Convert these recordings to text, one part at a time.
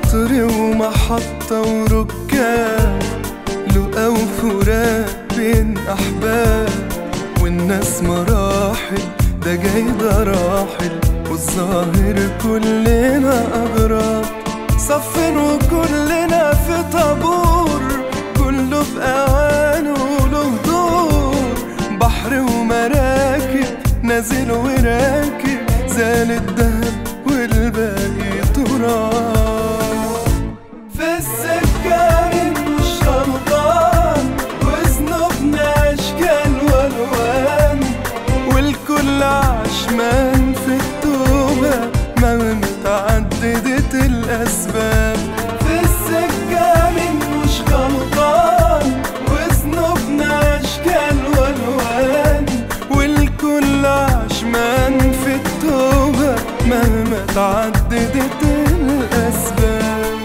قطر ومحطة وركاب لقا وفراق بين أحباب والناس مراحل ده جاي ده راحل والظاهر كلنا أغراب صفن وكلنا في طابور كله في أوانه له دور بحر ومراكب نازل وراكب زال الدهب والباقي تراب في السكة مش غلطان وذنوبنا أشكال وألوان والكل عشمان في التوبة مهما تعددت الأسباب في السكة مش غلطان وذنوبنا أشكال وألوان والكل عشمان في التوبة مهما تعددت الأسباب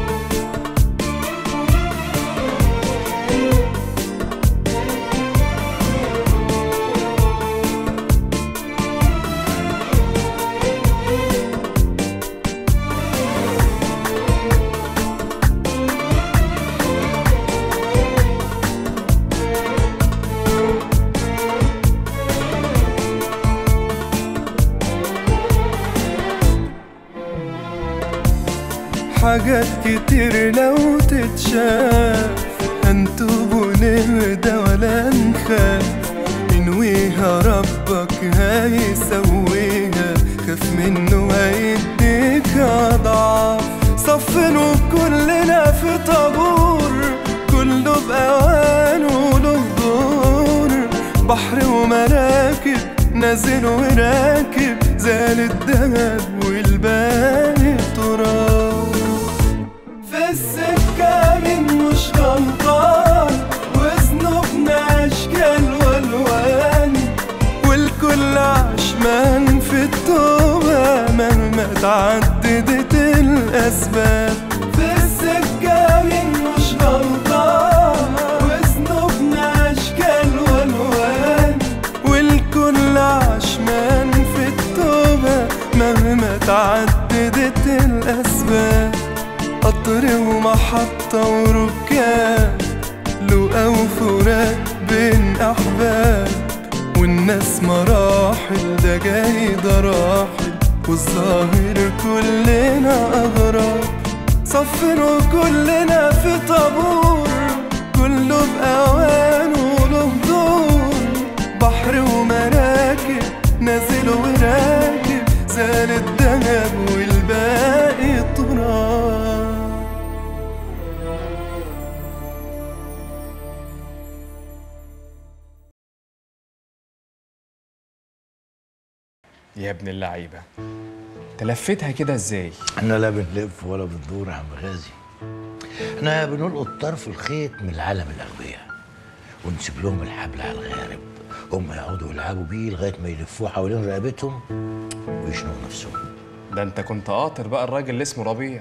حاجات كتير لو تتشاف هنتوب ونهدى ولا نخاف انويها ربك هيسويها خاف منه هيديك اضعاف صفنوا كلنا في طابور كله بأوانه له دور بحر ومراكب نازل وراكب زال الدهب والباقي تراب في السكة من مش غلطان وذنوبنا أشكال وألوان والكل عشمان في التوبة مهما تعددت الأسباب في السكة من مش غلطان وذنوبنا أشكال وألوان والكل عشمان في التوبة مهما تعددت الأسباب قطر ومحطة وركاب لقا وفراق بين أحباب والناس مراحل ده جاي ده راحل والظاهر كلنا أغراب صفنوا كلنا في طابور كله بأوانه له دور بحر ومراكب نازل وراكب زال الدهب والباقي تراب يا ابن اللعيبه تلفتها كده ازاي احنا لا بنلف ولا بندور يا عم غازي احنا بنلقط طرف الخيط من العالم الاغبياء ونسيب لهم الحبل على الغارب هم يقعدوا يلعبوا بيه لغايه ما يلفوه حوالين رقبتهم ويشنقوا نفسهم ده انت كنت قاطر بقى الراجل اللي اسمه ربيع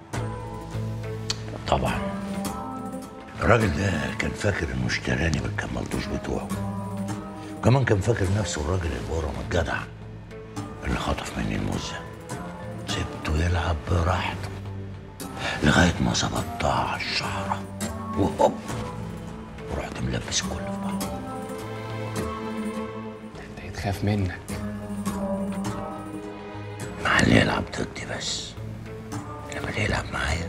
طبعا الراجل ده كان فاكر انه اشتراني بالكمالتوش بتوعه كمان كان فاكر نفسه الراجل الورم الجدع اللي خطف مني المزة سبته يلعب براحته لغاية ما ظبطتها على الشعرة وهوب ورحت ملبس الكل في بعض انت يتخاف منك مع اللي يلعب ضدي بس لما اللي يلعب معايا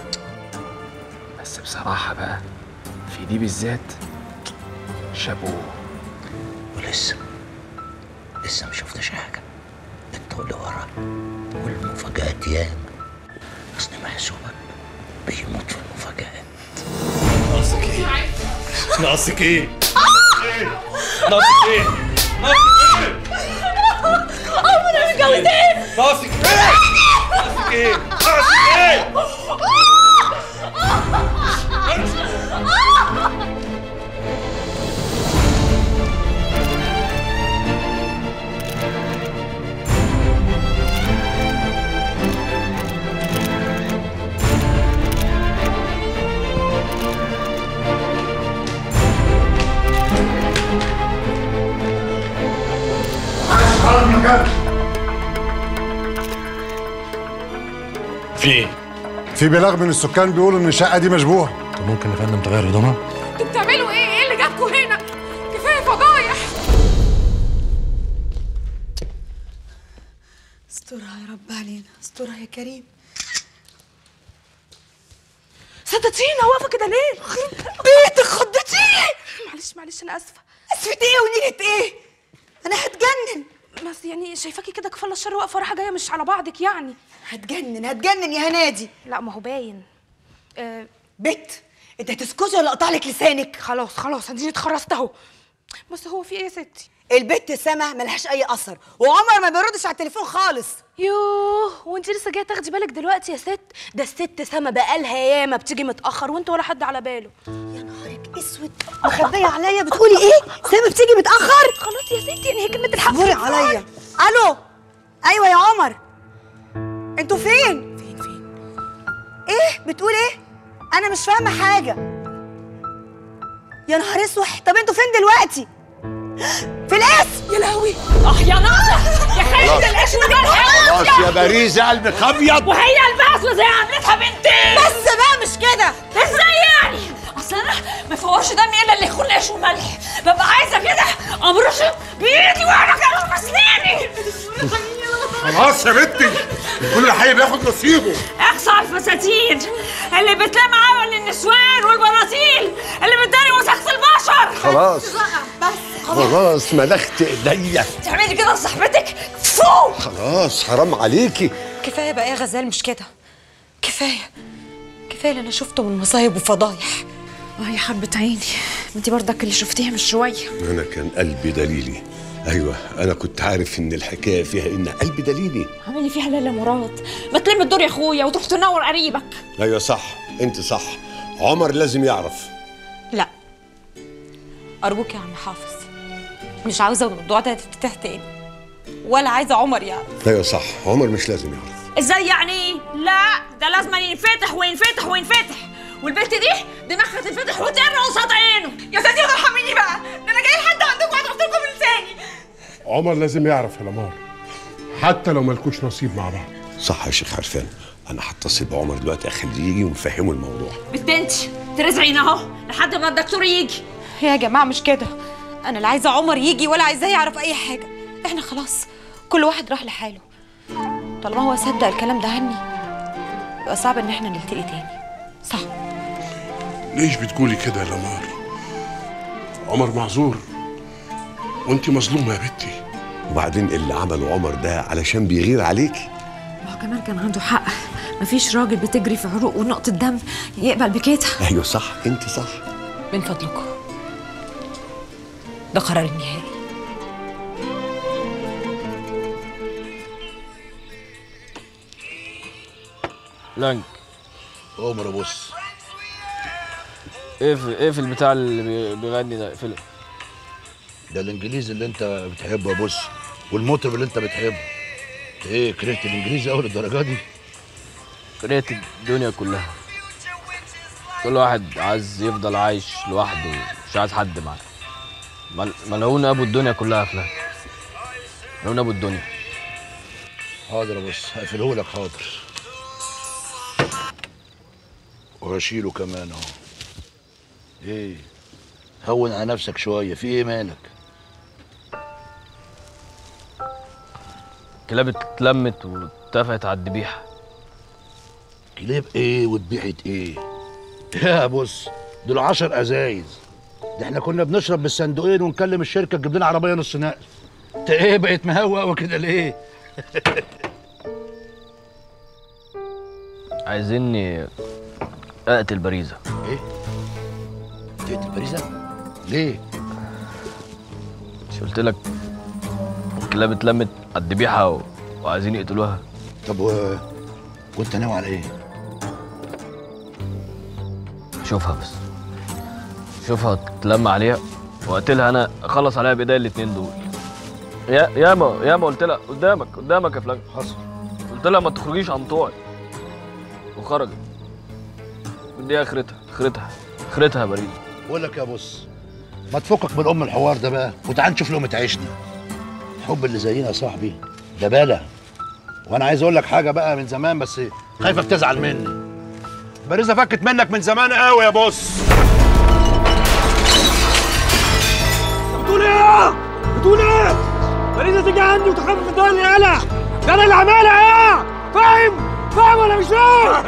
بس بصراحه بقى في دي بالذات شابوه ولسه لسه ما شفتش حاجة انت اللي ورا والمفاجآت ياما اصل محسوبك بيموت في المفاجآت ناقصك ايه؟ ناقصك ايه؟ ناقصك ايه؟ ناقصك ايه؟ عمرنا متجوزين ناقصك ايه؟ ناقصك ايه؟ ناقصك ايه؟ في ايه؟ في بلاغ من السكان بيقولوا ان الشقه دي مشبوهه طب ممكن يا فندم تغير هدومها انتوا بتعملوا ايه؟ ايه اللي جابكوا هنا؟ كفايه فضايح استرها يا رب علينا استرها يا كريم صدقتينا واقفه كده ليه؟ بيتك خضتيني معلش معلش انا اسفه اسفة ايه ونيلة ايه انا هتجنن بس يعني شايفاكي كده كفاله الشر واقفه رايحه جايه مش على بعضك يعني هتجنن هتجنن يا هنادي لا ما هو باين آه بت انت هتسكتي ولا اقطع لك لسانك خلاص خلاص اديني اتخرست اهو بس هو في ايه يا ستي؟ البت سما ملهاش اي اثر وعمر ما بيردش على التليفون خالص يوه وانت لسه جايه تاخدي بالك دلوقتي يا ست ده الست سما بقالها ياما بتيجي متاخر وانت ولا حد على باله يا نهارك اسود مخبيه عليا بتقولي ايه سما بتيجي متاخر خلاص يا ستي يعني هي كلمه الحق اصبري عليا الو ايوه يا عمر انتوا فين فين فين ايه بتقول ايه انا مش فاهمه حاجه يا نهار اسود طب انتوا فين دلوقتي في القسم يا لهوي اه يا ناصر يا خالد العيش والملح خلاص يا باريس قلبك ابيض وهي البعث زي عملتها بنتي بس بقى مش كده ازاي يعني؟ اصل انا ما فورش دمي الا اللي يكون عيش وملح ببقى عايزه كده امرشه بايدي وانا كده بسناني خلاص يا بنتي كل حي بياخد نصيبه اقصى الفساتين اللي بتلم عمل النسوان والبناطيل اللي بتداري وسخة البشر خلاص خلاص ملخت ايديا تعملي كده لصاحبتك فو خلاص حرام عليكي كفايه بقى يا غزال مش كده كفايه كفايه اللي انا شفته من مصايب وفضايح اه يا حبة عيني انت برضك اللي شفتيها من شوية أنا كان قلبي دليلي أيوة أنا كنت عارف إن الحكاية فيها إن قلبي دليلي عاملي فيها لاله مراد ما تلم الدور يا اخويا وتروح تنور قريبك أيوة صح أنت صح عمر لازم يعرف لا ارجوك يا عم حافظ مش عاوزه الموضوع ده يتفتح تاني ولا عايزه عمر يعرف أيوة صح عمر مش لازم يعرف ازاي يعني لا ده لازم ينفتح وينفتح وينفتح والبنت دي دماغها تنفتح وتقر قصاد عينه يا ستي ارحميني بقى ده انا جاي لحد عندكم وهضرب لكم لساني عمر لازم يعرف يا لمار حتى لو ملكوش نصيب مع بعض صح يا شيخ عرفان أنا هتصل بعمر دلوقتي أخليه يجي ونفهمه الموضوع بنت انت ترزعين اهو لحد ما الدكتور يجي يا جماعه مش كده انا لا عايزه عمر يجي ولا عايزاه يعرف اي حاجه احنا خلاص كل واحد راح لحاله طالما هو صدق الكلام ده عني يبقى صعب ان احنا نلتقي تاني صح ليش بتقولي كده يا لمار عمر معذور وانت مظلومه يا بنتي وبعدين اللي عمله عمر ده علشان بيغير عليكي ما هو كمان كان عنده حق مفيش راجل بتجري في عروق ونقطة دم يقبل بكده أيوة صح أنت صح من فضلكم ده قرار النهائي لانج عمر بص اقفل اقفل البتاع اللي بي- بيغني ده اقفله ده الانجليزي اللي انت بتحبه يا بص والمطرب اللي انت بتحبه ايه كرهت الانجليزي اول الدرجه دي كرهت الدنيا كلها كل واحد عايز يفضل عايش لوحده مش عايز حد معاه مل- ملعون ابو الدنيا كلها يا فلان ملعون ابو الدنيا حاضر يا بص هقفله لك حاضر وهشيله كمان اهو ايه هون على نفسك شويه في ايه مالك كلاب اتلمت واتفقت على الذبيحه كلاب ايه وذبيحه ايه يا بص دول عشر ازايز ده احنا كنا بنشرب بالصندوقين ونكلم الشركه تجيب لنا عربيه نص نقل انت ايه بقيت مهوى قوي كده ليه عايزيني اقتل باريزه ايه تقتل باريزه ليه مش قلت لك الكلاب اتلمت على الذبيحه و... وعايزين يقتلوها طب و... وانت ناوي على ايه شوفها بس شوفها تتلم عليها واقتلها انا اخلص عليها بايديا الاتنين دول يا ياما ياما قلت لها قدامك قدامك يا فلان حصل قلت لها ما تخرجيش عن طوعي وخرجت دي اخرتها اخرتها اخرتها يا بريد بقول لك يا بص ما تفكك من ام الحوار ده بقى وتعال نشوف لقمه عيشنا الحب اللي زينا يا صاحبي ده بلا وانا عايز اقول لك حاجه بقى من زمان بس خايفك تزعل مني باريزة فكت منك من زمان قوي يا بص بتقول ايه بتقول ايه باريزة تيجي عندي وتخفف الدنيا يالا ده انا اللي عمالها يا فاهم فاهم ولا مش فاهم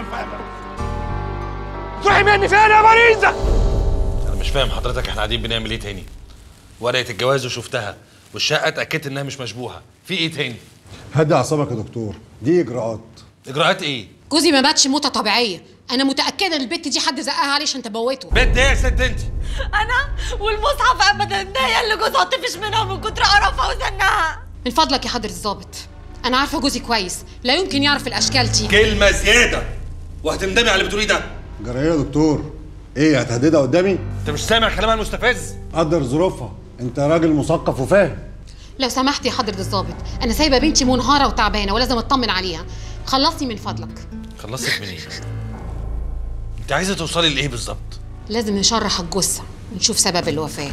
تروحي مني فين يا باريزة انا مش فاهم حضرتك احنا قاعدين بنعمل ايه تاني ورقه الجواز وشفتها والشقه اتاكدت انها مش مشبوهه في ايه تاني هدي اعصابك يا دكتور دي اجراءات اجراءات ايه جوزي ما ماتش موتة طبيعية أنا متأكدة إن البت دي حد زقها عليه عشان تموته بنت ايه يا ست انت انا والمصحف ابدا ده هي اللي جوزها طفش منها من كتر قرفها وزنها من فضلك يا حضرة الظابط أنا عارفة جوزي كويس لا يمكن يعرف الأشكال دي كلمه زياده وهتندمي على اللي بتقوليه ده جرى ايه يا دكتور ايه هتهددها قدامي انت مش سامع كلامها المستفز قدر ظروفها انت راجل مثقف وفاهم لو سمحت يا حضرة الظابط أنا سايبة بنتي منهارة وتعبانة ولازم أطمن عليها خلصني من فضلك خلصت منين انت عايزه توصلي لايه بالظبط لازم نشرح الجثة ونشوف سبب الوفاة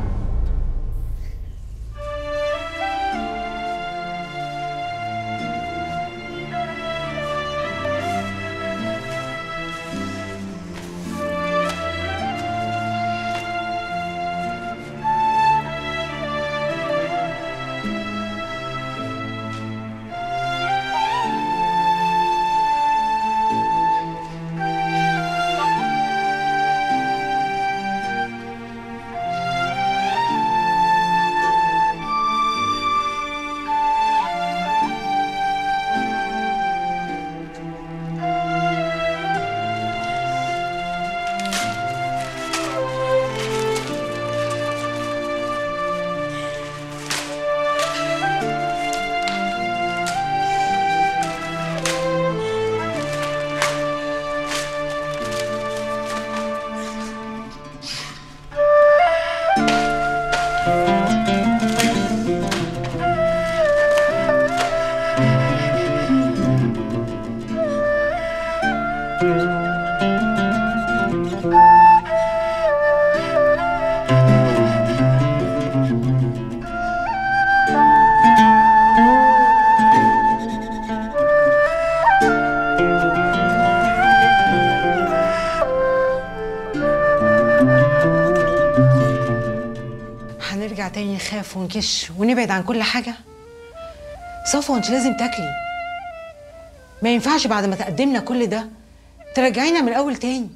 هنرجع تاني نخاف ونكش ونبعد عن كل حاجة صفوة انت لازم تاكلي ما ينفعش بعد ما تقدمنا كل ده ترجعينا من الأول تاني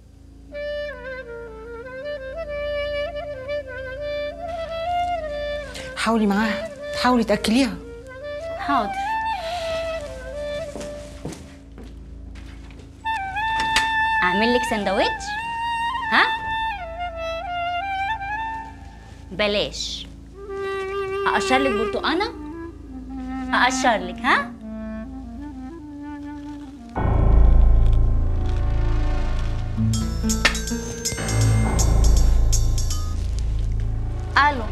حاولي معاها حاولي تأكليها حاضر اعمل لك سندوتش ها بلاش اقشر لك برتقانه اقشر لك ها الو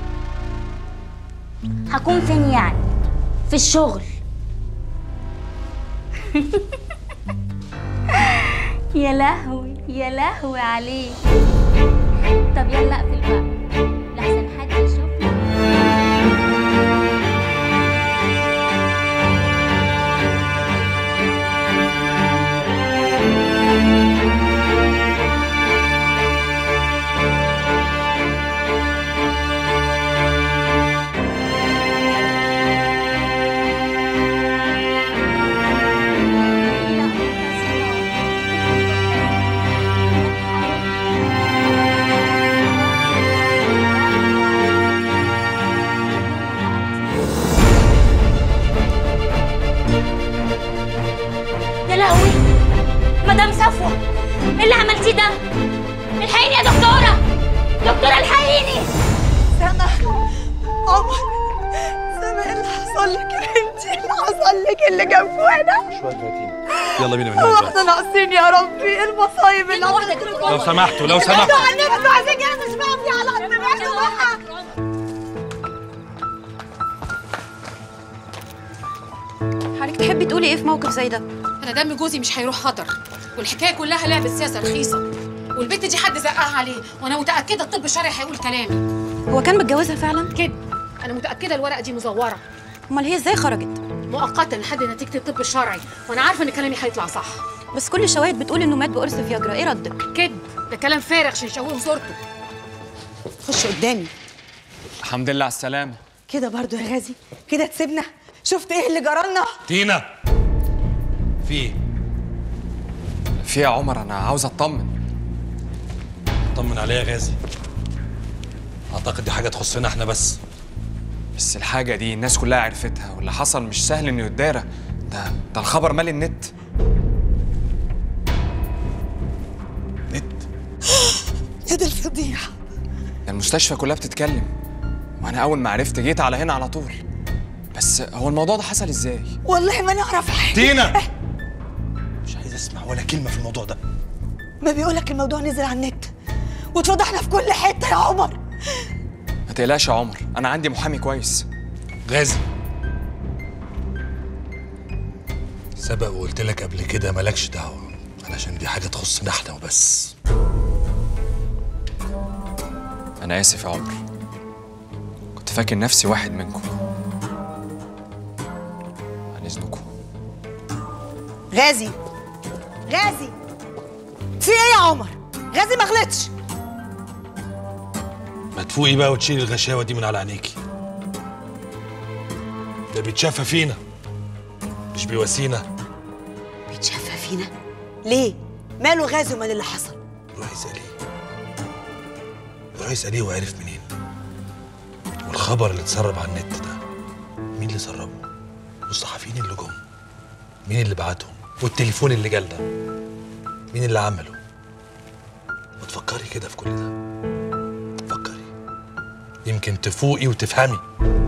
هكون فين يعني في الشغل يا لهوي يا لهوي عليك طب يلا اقفل بقى لحسن حد يشوفنا يا لهوي مدام صفوة ايه اللي عملتيه ده؟ الحقيني يا دكتورة دكتورة الحقيني سما عمر سما ايه اللي حصل لك يا بنتي؟ ايه اللي حصل لك اللي جابكوا هنا؟ شويه فاتين يلا بينا من هو هنا احنا ناقصين يا ربي ايه المصايب اللي واحدة لو سمحتوا لو سمحتوا انتوا عننا انتوا عايزين كده مش فاهمني على قد ما احنا بقى حضرتك تحبي تقولي ايه في موقف زي ده أنا دم جوزي مش هيروح هدر والحكاية كلها لعبة سياسة رخيصة والبت دي حد زقها عليه وأنا متأكدة الطب الشرعي هيقول كلامي هو كان متجوزها فعلا كده أنا متأكدة الورقة دي مزورة امال هي ازاي خرجت مؤقتا لحد نتيجة الطب الشرعي وأنا عارفة إن كلامي هيطلع صح بس كل الشواهد بتقول انه مات بقرص فياجرا ايه ردك كذب ده كلام فارغ عشان يشوهوا صورته خش قدامي الحمد لله على السلامة كده برضو يا غازي كده تسيبنا شفت ايه اللي جرالنا تينا في ايه؟ في يا عمر أنا عاوز أطمن طمن عليا يا غازي اعتقد دي حاجه تخصنا احنا بس بس الحاجة دي الناس كلها عرفتها واللي حصل مش سهل إنه يتدارى ده ده الخبر مال النت يا دي الفضيحه ده المستشفى كلها بتتكلم وأنا أول ما عرفت جيت على هنا على طول بس هو الموضوع ده حصل إزاي؟ والله ما نعرف حاجه تينا مش عايز اسمع ولا كلمه في الموضوع ده ما بيقولك الموضوع نزل على النت واتفضحنا في كل حته يا عمر ما تقلقش يا عمر أنا عندي محامي كويس غازي سبق وقلت لك قبل كده مالكش دعوه علشان دي حاجه تخصنا احنا وبس أنا آسف يا عمر كنت فاكر نفسي واحد منكم عن إذنكم غازي غازي في ايه يا عمر غازي ما غلطش ما تفوقي بقى وتشيلي الغشاوه دي من على عينيكي ده بيتشافى فينا مش بيواسينا بيتشفى فينا ليه ماله غازي ومال اللي حصل روحي اساليه روحي اساليه وعرف منين والخبر اللي اتسرب على النت ده مين اللي سربه والصحفيين اللي جم مين اللي بعتهم والتليفون اللي جال ده مين اللي عمله ما تفكري كده في كل ده فكري يمكن تفوقي وتفهمي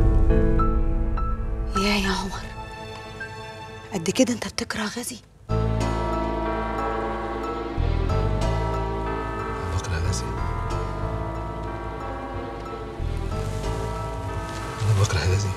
يا يا عمر قد كده انت بتكره غازي بكره غازي انا بكره غازي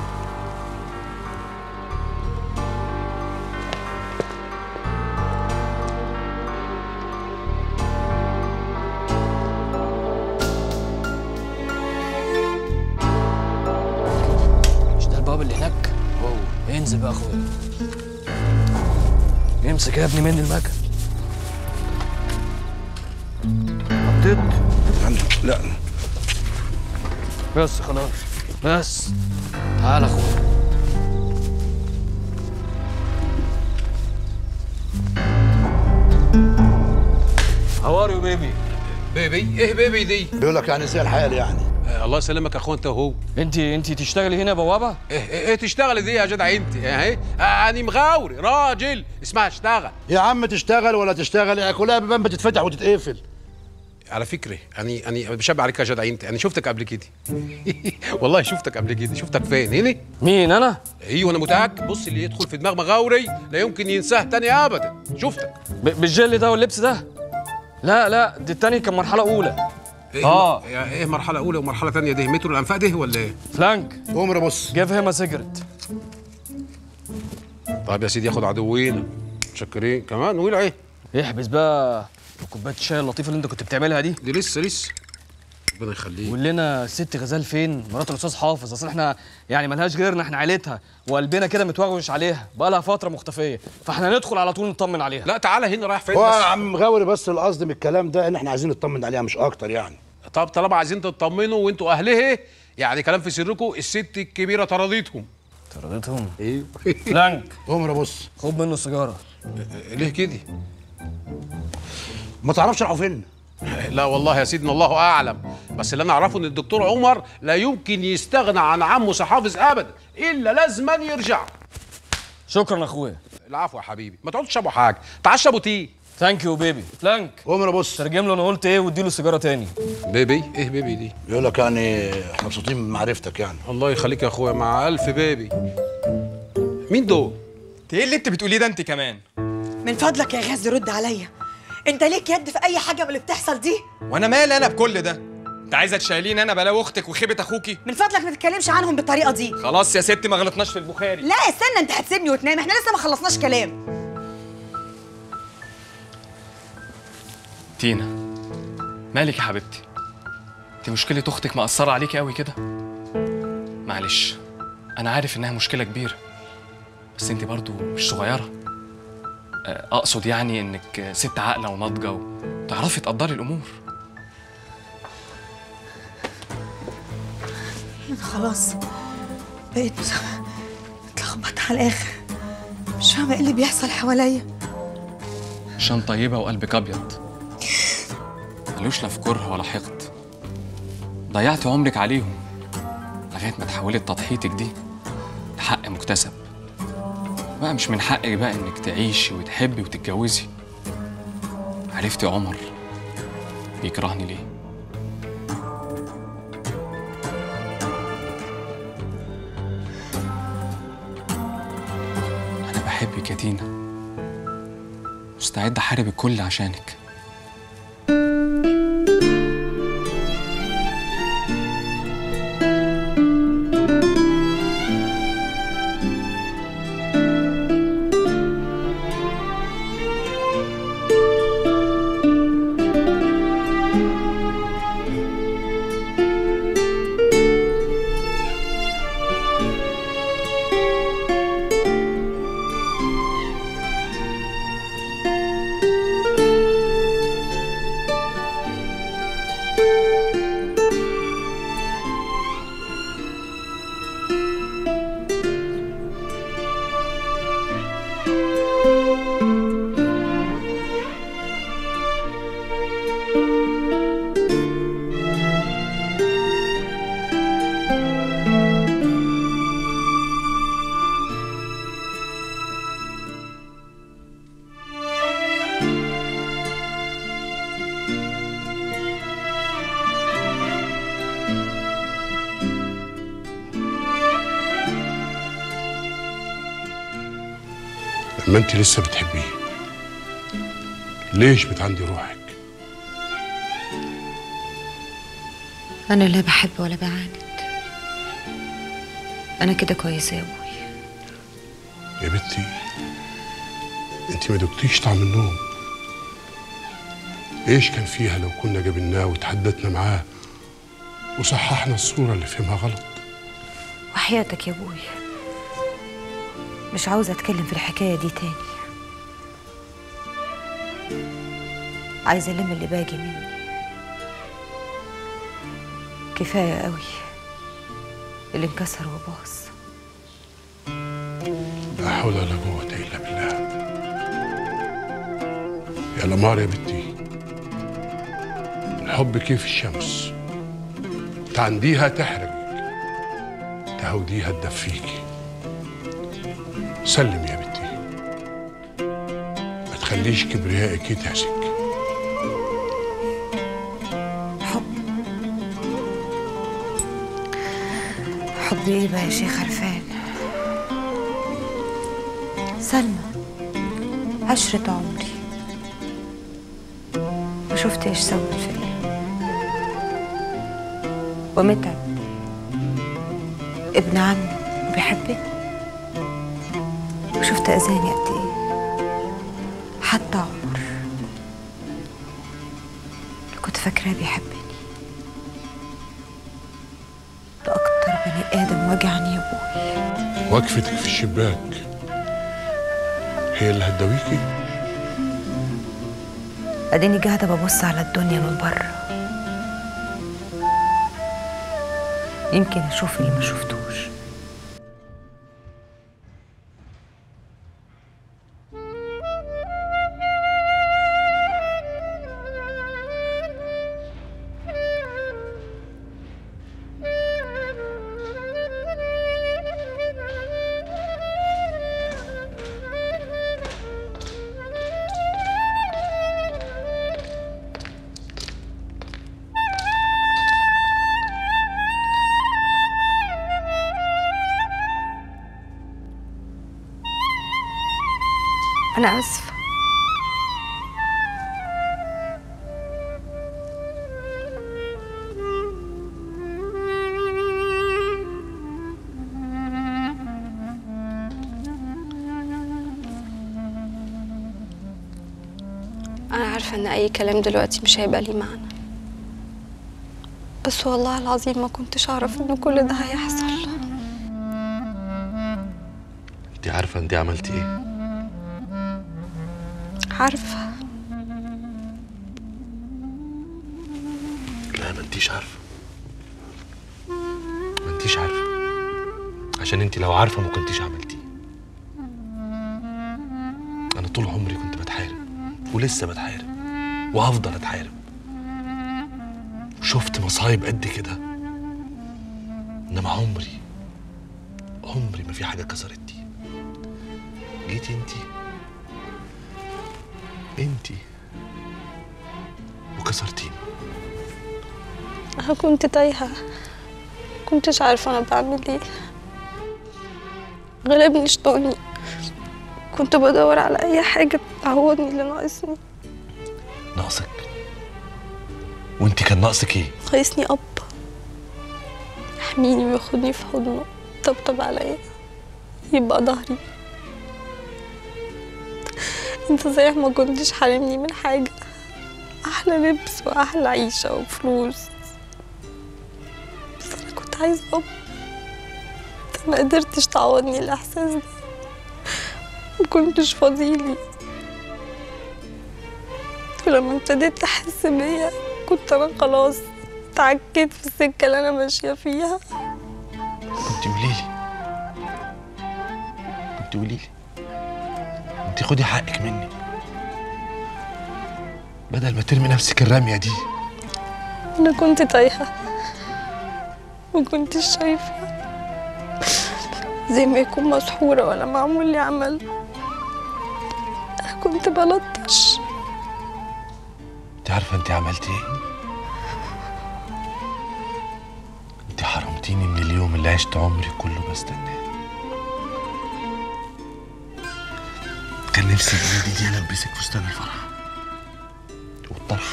مش ده الباب اللي هناك هو انزل بقى اخويا امسك يا ابني مني المكن حطيت لا بس خلاص بس تعال اخويا هوار يو بيبي بيبي ايه بيبي دي بيقول لك يعني زي الحال يعني آه الله يسلمك يا اخويا انت وهو انت انت تشتغلي هنا بوابه ايه ايه, إيه تشتغلي دي يا جدع انت اهي انا مغاوري راجل اسمها اشتغل يا عم تشتغل ولا تشتغل يا كلها بيبان بتتفتح وتتقفل على فكره اني اني بشبه عليك يا جدع انت انا شفتك قبل كده والله شفتك قبل كده شفتك فين هنا مين انا ايوه انا متاكد بص اللي يدخل في دماغ مغاوري لا يمكن ينساه تاني ابدا شفتك ب- بالجل ده واللبس ده لا لا دي التاني كان مرحله اولى ايه اه يا- ايه مرحله اولى ومرحله ثانيه دي مترو الانفاق ده ولا ايه فلانك عمر بص جيف هيم سيجرت طيب يا سيدي ياخد عدوين متشكرين كمان ويل ايه احبس بقى كوبايه الشاي اللطيفه اللي انت كنت بتعملها دي دي لسه لسه ربنا يخليك قول لنا الست غزال فين مرات الاستاذ حافظ اصل احنا يعني ملهاش غيرنا احنا عيلتها وقلبنا كده متوغوش عليها بقى لها فتره مختفيه فاحنا ندخل على طول نطمن عليها لا تعالى هنا رايح فين هو بس يا عم غاوري بس القصد من الكلام ده ان احنا عايزين نطمن عليها مش اكتر يعني طب طالما عايزين تطمنوا وانتوا اهلها يعني كلام في سركم الست الكبيره طردتهم طردتهم ايوه فلانك عمر بص خد منه السيجاره ليه كده ما تعرفش راحوا فين لا والله يا سيدنا الله اعلم بس اللي انا اعرفه ان الدكتور عمر لا يمكن يستغنى عن عمه حافظ ابدا الا لازما يرجع شكرا اخويا العفو يا حبيبي ما تقعدش تشربوا حاجه تعال اشربوا تي ثانك يو بيبي فلانك عمر بص ترجم له انا قلت ايه واديله السيجاره تاني بيبي ايه بيبي دي بيقول لك يعني احنا مبسوطين من معرفتك يعني الله يخليك يا اخويا مع الف بيبي مين دول انت ايه اللي انت بتقوليه ده انت كمان من فضلك يا غازي رد عليا انت ليك يد في اي حاجه من اللي بتحصل دي وانا مالي انا بكل ده انت عايزه تشيليني انا بلاوي اختك وخيبه اخوكي من فضلك ما تتكلمش عنهم بالطريقه دي خلاص يا ستي ما غلطناش في البخاري لا استنى انت هتسيبني وتنام احنا لسه ما خلصناش كلام تينا مالك يا حبيبتي انت مشكله اختك مأثره عليكي قوي كده معلش انا عارف انها مشكله كبيره بس انت برضو مش صغيره آه، اقصد يعني انك ست عاقله وناضجه وتعرفي تقدري الامور أنا خلاص بقيت متلخبطة على الآخر مش فاهمة إيه اللي بيحصل حواليا عشان طيبه وقلبك ابيض ملوش لا في كره ولا حقد ضيعت عمرك عليهم لغايه ما تحولت تضحيتك دي لحق مكتسب بقى مش من حقك بقى انك تعيشي وتحبي وتتجوزي عرفتي عمر بيكرهني ليه انا بحبك يا تينا مستعد احارب الكل عشانك لما انت لسه بتحبيه ليش بتعندي روحك أنا لا بحب ولا بعاند أنا كده كويسة يا أبوي يا بنتي انت ما دقتيش طعم النوم ايش كان فيها لو كنا جبناه وتحدثنا معاه وصححنا الصورة اللي فهمها غلط وحياتك يا أبوي مش عاوزة أتكلم في الحكاية دي تاني عايزة ألم اللي باقي مني كفاية قوي اللي انكسر وباظ لا حول ولا قوة إلا بالله يا لمار يا بنتي الحب كيف الشمس تعنديها تحرقك تهوديها تدفيكي سلم يا بنتي ما تخليش كبريائك يتهزك حب ايه بقى يا شيخ عرفان سلمى عشرة عمري وشفت ايش سوت فيا ومتعب ابن عمي بيحبني وشفت اذاني قد ايه حتى عمر اللي كنت فاكراه بيحبني ده اكتر بني ادم وجعني يا ابوي وقفتك في الشباك هي اللي هتداويكي اديني قاعده ببص على الدنيا من بره يمكن اشوف اللي ما شفتوش انا اسفه أنا عارفة إن أي كلام دلوقتي مش هيبقى ليه معنى بس والله العظيم ما كنتش أعرف إن كل ده هيحصل انت عارفه انت عملتي ايه عارفة لا ما انتيش عارفه ما انتيش عارفه عشان انت لو عارفه ما كنتيش عملتيه انا طول عمري كنت بتحارب ولسه بتحارب وهفضل اتحارب وشفت مصايب قد كده انما عمري عمري ما في حاجه كسرتني جيتي انتي انتي وكسرتيني أنا كنت تايهة كنتش عارفة أنا بعمل إيه غلبني شيطاني كنت بدور على أي حاجة تعوضني اللي ناقصني ناقصك وانت كان ناقصك ايه ناقصني أب يحميني وياخدني في حضنه طبطب عليا يبقى ظهري انت صحيح ما كنتش حارمني من حاجة أحلى لبس وأحلى عيشة وفلوس بس أنا كنت عايزة أب انت ما قدرتش تعوضني الإحساس ده ما كنتش فاضيلي ولما ابتديت تحس بيا كنت أنا خلاص اتعكيت في السكة اللي أنا ماشية فيها كنت قوليلي كنت قوليلي انت خدي حقك مني بدل ما ترمي نفسك الرمية دي أنا كنت تايهة ما كنتش شايفة زي ما يكون مسحورة ولا معمول لي عمل أنا كنت بلطش انت عارفة انت عملتي ايه انت حرمتيني من اليوم اللي عشت عمري كله بستناه كان نفسي بايدي دي البسك فستان الفرح والطرح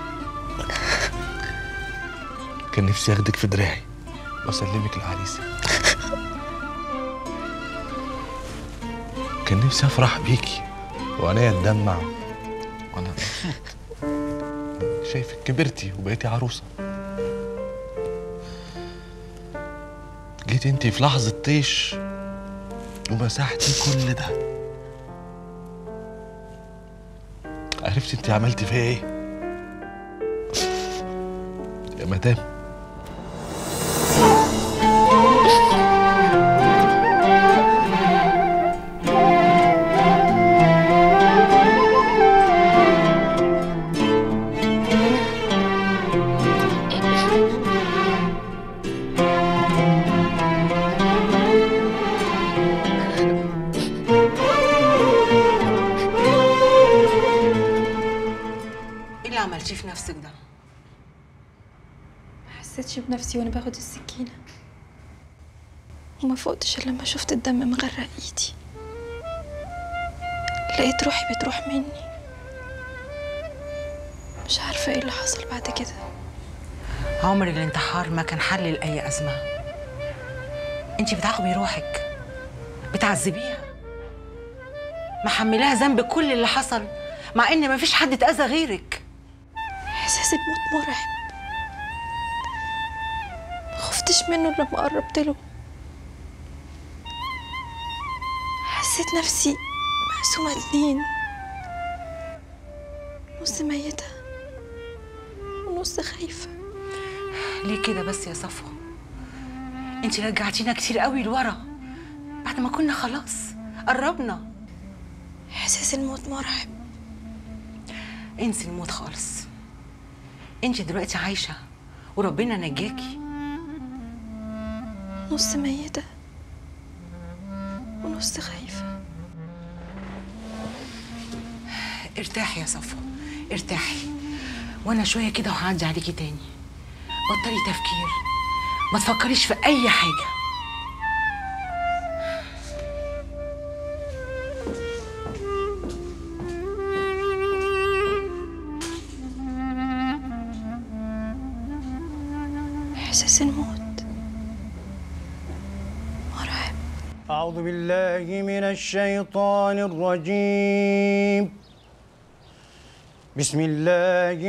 كان نفسي اخدك في دراعي واسلمك لعريسي كان نفسي افرح بيكي وعينيا تدمع وانا مبسوط شايفك كبرتي وبقيتي عروسه جيت انتي في لحظه طيش ومسحتي كل ده عرفتي انتي عملتي فيا ايه يا مدام ايه اللي عملتيه في نفسك ده؟ ما حسيتش بنفسي وأنا باخد السكينة وما فقتش إلا لما شفت الدم مغرق إيدي لقيت روحي بتروح مني مش عارفة ايه اللي حصل بعد كده عمر الانتحار ما كان حل لأي أزمة انت بتعاقبي روحك بتعذبيها محملاها ذنب كل اللي حصل مع ان مفيش حد اتأذى غيرك إحساس بموت مرعب ما خفتش منه لما قربت له حسيت نفسي مقسومة اتنين نص ميتة ونص خايفة ليه كده بس يا صفوة انت رجعتينا كتير قوي لورا بعد ما كنا خلاص قربنا إحساس الموت مرعب انسي الموت خالص انت دلوقتي عايشة وربنا نجاكي نص ميتة ونص خايفة ارتاحي يا صفوة ارتاحي وانا شوية كده وهعدي عليكي تاني بطلي تفكير ما تفكريش في اي حاجة إحساس الموت مرعب أعوذ بالله من الشيطان الرجيم بسم الله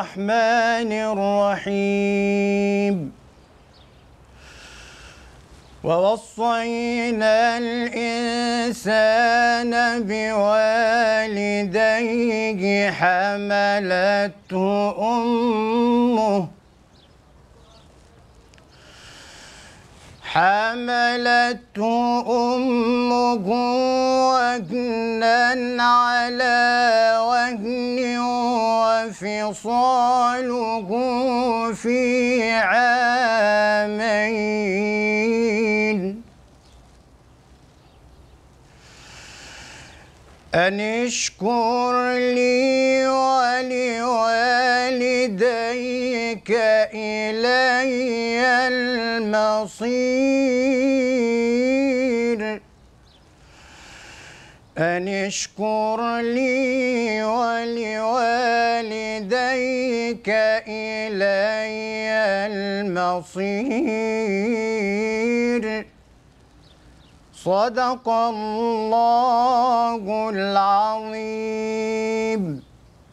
الرحمن الرحيم ووصينا الإنسان بوالديه حملته أمه حملته أمه وهنا على وهن وفصاله في عامين أن اشكر لي ولوالديك إلي المصير أن اشكر لي ولوالديك إلي المصير صدق الله العظيم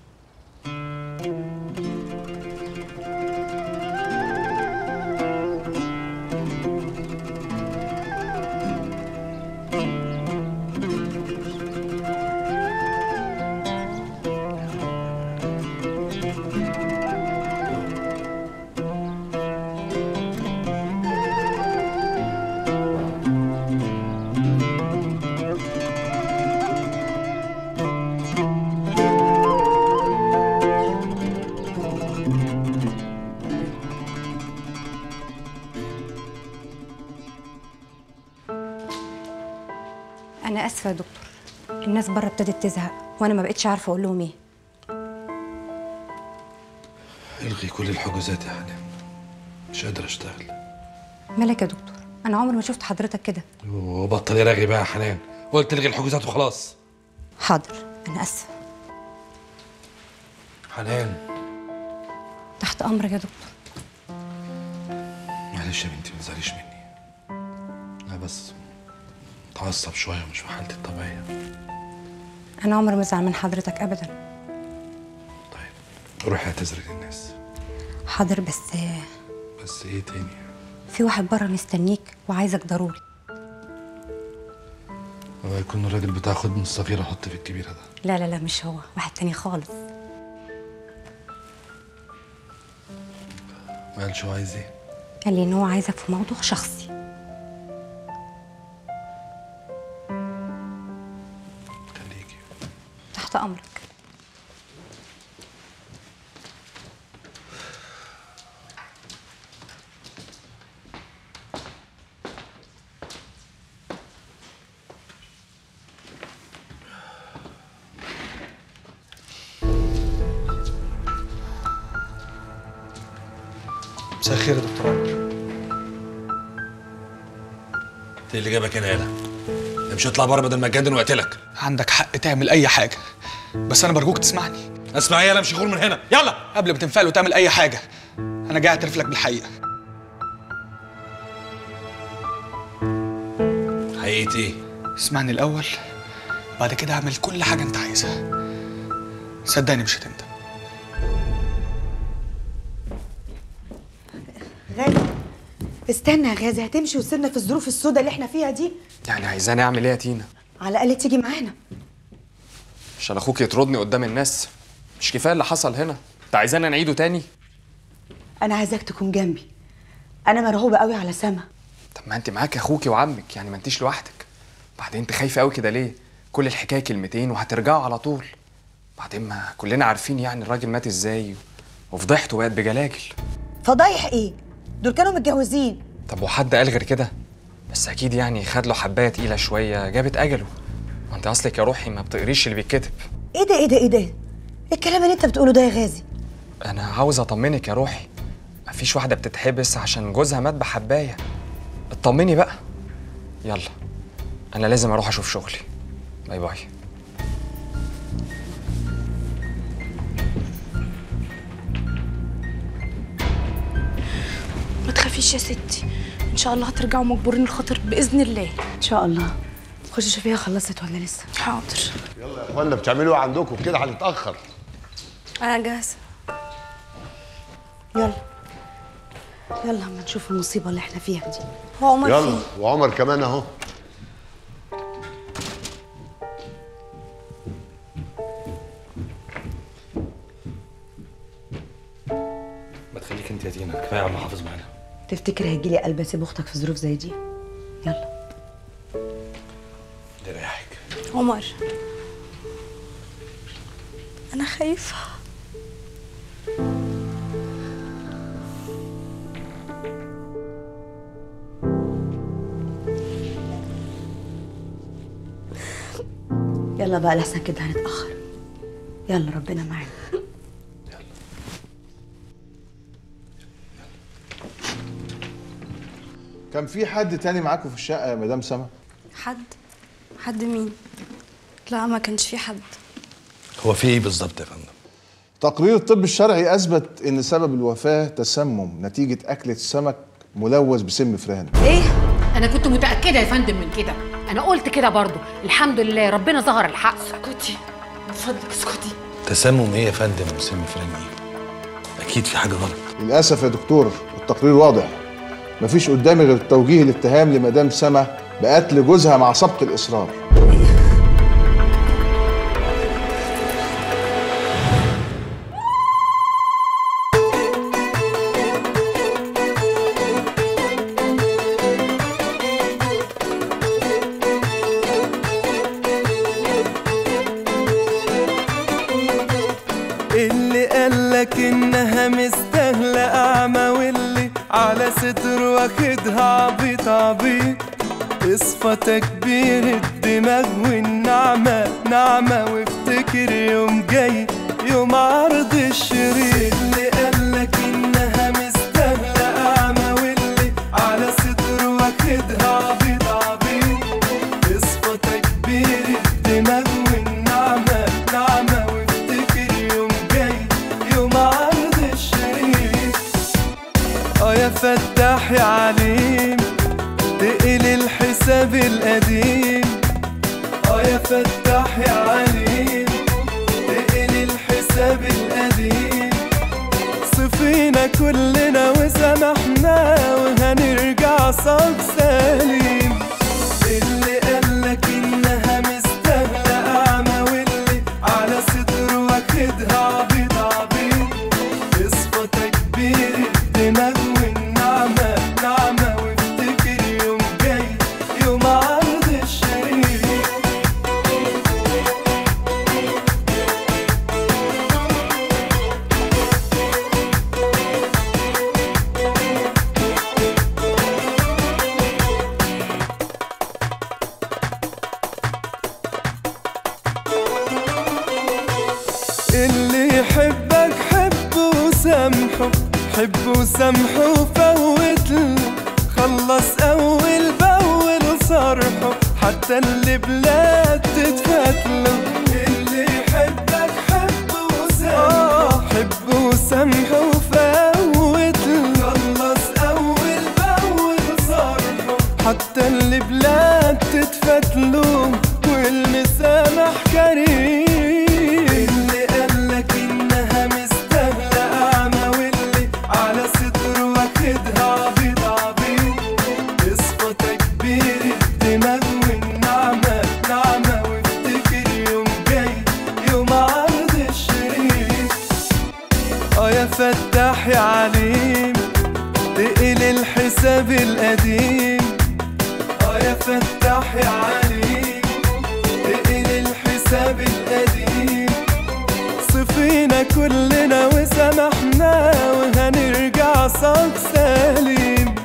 انا اسفه يا دكتور الناس بره ابتدت تزهق وانا ما بقتش عارفه اقول لهم ايه الغي كل الحجوزات يا حنان مش قادر اشتغل مالك يا دكتور انا عمري ما شفت حضرتك كده وبطل رغي بقى يا حنان قلت الغي الحجوزات وخلاص حاضر انا اسفه حنان تحت امرك يا دكتور معلش يا بنتي ما تزعليش مني انا بس متعصب شويه ومش في حالتي الطبيعيه انا عمري ما ازعل من حضرتك ابدا روحي اعتذري للناس حاضر بس بس ايه تاني في واحد بره مستنيك وعايزك ضروري هو يكون الراجل بتاع خد من الصغيره حط في الكبيره ده لا لا لا مش هو واحد تاني خالص ما قالش هو عايز ايه قال لي ان هو عايزك في موضوع شخصي تحت امرك مساء الخير يا دكتور عمر انت اللي جابك هنا يالا مش هطلع بره بدل ما اتجنن واقتلك عندك حق تعمل اي حاجه بس انا برجوك تسمعني اسمع يالا مش غور من هنا يلا قبل ما تنفعل وتعمل اي حاجه انا جاي اعترف لك بالحقيقه حقيقة ايه اسمعني الاول بعد كده اعمل كل حاجه انت عايزها صدقني مش هتندم غازي استنى يا غازي هتمشي وتسيبنا في الظروف السوداء اللي احنا فيها دي يعني عايزاني اعمل ايه يا تينا على الاقل تيجي معانا عشان اخوك يطردني قدام الناس مش كفايه اللي حصل هنا انت عايزانا نعيده تاني انا عايزاك تكون جنبي انا مرعوبه قوي على سما طب ما انت معاك اخوكي وعمك يعني ما انتيش لوحدك بعدين انت خايفه قوي كده ليه كل الحكايه كلمتين وهترجعوا على طول بعدين ما كلنا عارفين يعني الراجل مات ازاي وفضحته بقت بجلاجل فضايح ايه دول كانوا متجوزين طب وحد قال غير كده بس اكيد يعني خد له حبايه تقيله شويه جابت اجله ما انت اصلك يا روحي ما بتقريش اللي بيتكتب ايه ده ايه ده ايه ده ايه الكلام اللي انت بتقوله ده يا غازي انا عاوز اطمنك يا روحي مفيش واحده بتتحبس عشان جوزها مات بحبايه اطمني بقى يلا انا لازم اروح اشوف شغلي باي باي ما تخافيش يا ستي ان شاء الله هترجعوا مجبورين الخاطر باذن الله ان شاء الله خشي شوفيها خلصت ولا لسه حاضر يلا يا اخوانا بتعملوا ايه عندكم كده هنتاخر انا جاهزه يلا يلا اما نشوف المصيبه اللي احنا فيها دي هو عمر يلا فين وعمر كمان اهو ما تخليك انت يا دينا كفايه عم حافظ معانا تفتكر هيجيلي قلب اسيب اختك في ظروف زي دي يلا ده رايحك عمر انا خايفه يلا بقى لحسن كده هنتاخر يلا ربنا معانا كان في حد تاني معاكم في الشقه يا مدام سما حد حد مين لا ما كانش في حد هو في ايه بالظبط يا فندم تقرير الطب الشرعي اثبت ان سبب الوفاه تسمم نتيجه اكله سمك ملوث بسم فران ايه انا كنت متاكده يا فندم من كده انا قلت كده برضو الحمد لله ربنا ظهر الحق اسكتي من فضلك اسكتي تسمم ايه يا فندم وسم فلان ايه اكيد في حاجه غلط للاسف يا دكتور التقرير واضح مفيش قدامي غير توجيه الاتهام لمدام سما بقتل جوزها مع سبق الاصرار اللي قالك انها مستاهلة اعمى واللي على صدر واخدها عبيط عبيط اصفى تكبير الدماغ والنعمة نعمة وافتكر يوم جاي يوم عرض الشريط اللي قالك انها مستاهلة اعمى واللي على صدر واخدها عبيط عبيط اصفى تكبير الدماغ والنعمة نعمة وافتكر يوم جاي يوم عرض الشريط اه يا فتاح يا عليم تقل الحساب القديم اه يا فتاح يا عليم تقل الحساب القديم صفينا كلنا وسامحنا وهنرجع صاب سليم اللي قالك انها مستاهلة اعمى واللي على صدره واخدها عبيط عبيط اصفى تكبير الدماغ والنعمة نعمة وافتكر يوم جاي يوم عرض الشريك اللي يحبك حبه وسامحه حبه وسامحه وفوت له خلص اول باول صرحه حتى اللي بلاد تتفات له اللي يحبك حبه وسامحه حبه وسامحه وفوت له خلص اول باول صرحه حتى اللي بلاد تتفات له والمسامح كريم اللي قالك انها مستاهله اعمى واللي على صدره واخدها عبيط عبيط اصفى تكبير الدماغ والنعمه نعمه وافتكر يوم جاي يوم عرض الشريك اه يا فتاح يا عليم تقل الحساب القديم اه يا فتاح يا عليم تقل الحساب القديم صفينا كلنا وسامحنا وهنرجع صاب سليم